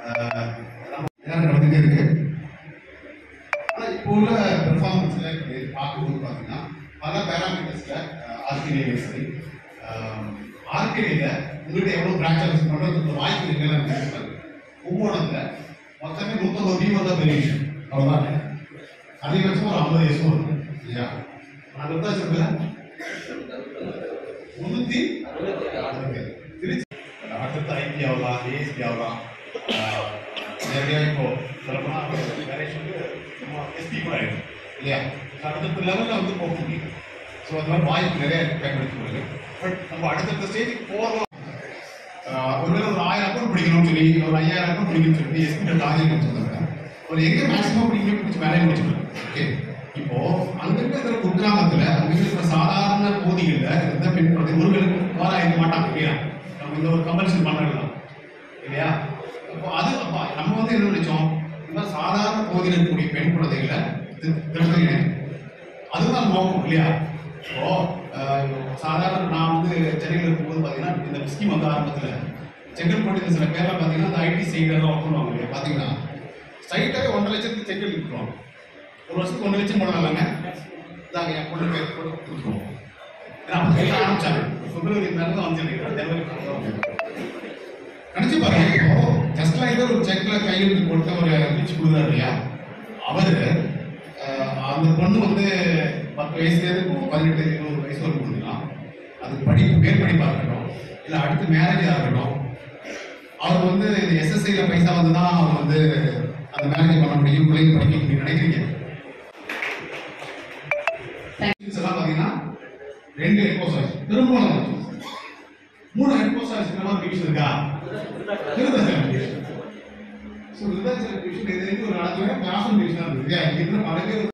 ஆஹ் எல்லாம் நடந்துட்டே இருக்கு ஆனா இப்போ உள்ள பெர்ஃபார்மன்ஸ்ல பார்க்கும்போது பார்த்தீங்கன்னா பல பேராமீட்டர்ஸ்ல ஆர்கிலேயே சரி ஆர்கிலேல உங்கள்கிட்ட எவ்வளவு பிரான்ச் பண்றதுக்கு வாய்ப்பு இருக்குன்னு எனக்கு தெரியாது ஒவ்வொன்றுல மொத்தமே நூற்றம்பது வியூ தான் பெரிய விஷயம் அவ்வளோதான் அதிகபட்சம் ஒரு ஐம்பது வயசும் இருக்கும் இல்லையா நான் விருத்தாச்சலத்தில் முன்னூத்தி திருச்சி அடுத்த ஐபி ஆகலாம் ஏஎஸ்பி ஆகலாம் நேரடியாக இப்போ சொல்லப்போனால் வேலேஷ் வந்து எஸ்பி கூட ஆயிடும் இல்லையா So, அடுத்தடுத்த லெவலில் வந்து போக முடியும் ஸோ அது மாதிரி வாய்ப்பு நிறைய பயன்படுத்தி கொடுக்கு பட் நம்ம அடுத்தடுத்த ஸ்டேஜுக்கு போகிறோம் ஒருவேளை ஒரு ஆயிரம் அக்கௌண்ட் பிடிக்கணும்னு சொல்லி ஒரு ஐயாயிரம் அக்கௌண்ட் பிடிக்கணும்னு சொல்லி எஸ்பி டார்கெட் வச்சிருந்தாங்க ஒரு எங்க மேக்ஸிமம் பிடிக்க பிடிச்சி வேலையை முடிச்சிருக்கோம் ஓகே இப்போ அங்க இருக்கிற குக்கிராமத்துல அங்க இருக்கிற சாதாரண போதிகள்ல எந்த பெண் குழந்தை ஒருவருக்கு வர இருக்க மாட்டாங்க இல்லையா நம்ம இந்த ஒரு கம்பல்ஷன் பண்ணலாம் இல்லையா அப்போ அது அப்பா நம்ம வந்து என்ன நினைச்சோம் இந்த மாதிரி சாதாரண போதியில் இருக்கக்கூடிய பெண் குழந்தைகளை திருத்தங்க அதுதான் நோக்கம் இல்லையா இப்போ அஹ், சாதாரண நான் வந்து சென்னையில் இருக்கும்போது பார்த்தீங்கன்னா இந்த ஸ்கீம் வந்து ஆரம்பத்தில் செங்கல்பட்டு சில பேர்லாம் பார்த்தீங்கன்னா அந்த ஐடி சைடெல்லாம் ஒர்க் பண்ணுவாங்க இல்லையா பார்த்தீங்கன்னா ஸ்ட்ரைட்டாகவே ஒன்றரை லட்சத்துக்கு செங்கல் விற்கிறோம் ஒரு வருஷத்துக்கு ஒன்றரை லட்சம் போடலாம்லங்க இதாங்க என் பொண்ணு பேர் போட்டு கொடுத்துருவோம் ஏன்னா அப்போ கையில் ஆரம்பிச்சாங்க பிப்ரவரி மேலே தான் வந்து ஜனவரி கணிச்சு பாருங்க இப்போ ஜஸ்ட் லைக் ஒரு செக்ல கையெழுத்து போட்டு ஒரு பிரிச்சு கொடுக்குறாரு இல்லையா அவரு அஹ், அந்த பொண்ணு வந்து பத்து வயசுலேருந்து பதினெட்டு இருபது வயசு வரைக்கும் கொடுக்கலாம் அது படிப்பு மேல் படிப்பா இருக்கட்டும் இல்லை அடுத்து மேரேஜா இருக்கட்டும் அவர் வந்து இந்த எஸ்எஸ்ஐல பைசா வந்து தான் அவர் வந்து அந்த மேரேஜ் பண்ண முடியும் பிள்ளைங்க படிக்க முடியும் நினைக்கிறீங்க எல்லாம் பார்த்தீங்கன்னா ரெண்டு ஹெட் போஸ்ட் ஆச்சு திரும்ப மூணு ஹெட் போஸ்ட் ஆச்சு இந்த மாதிரி டிவிஷன் இருக்கா Virudhachalam division so Virudhachalam division இது வரைக்கும் ஒரு நாலு பேர் பேசன் டிவிஷன் இருக்கு இல்லையா இங்க இருக்கிற பல பேர்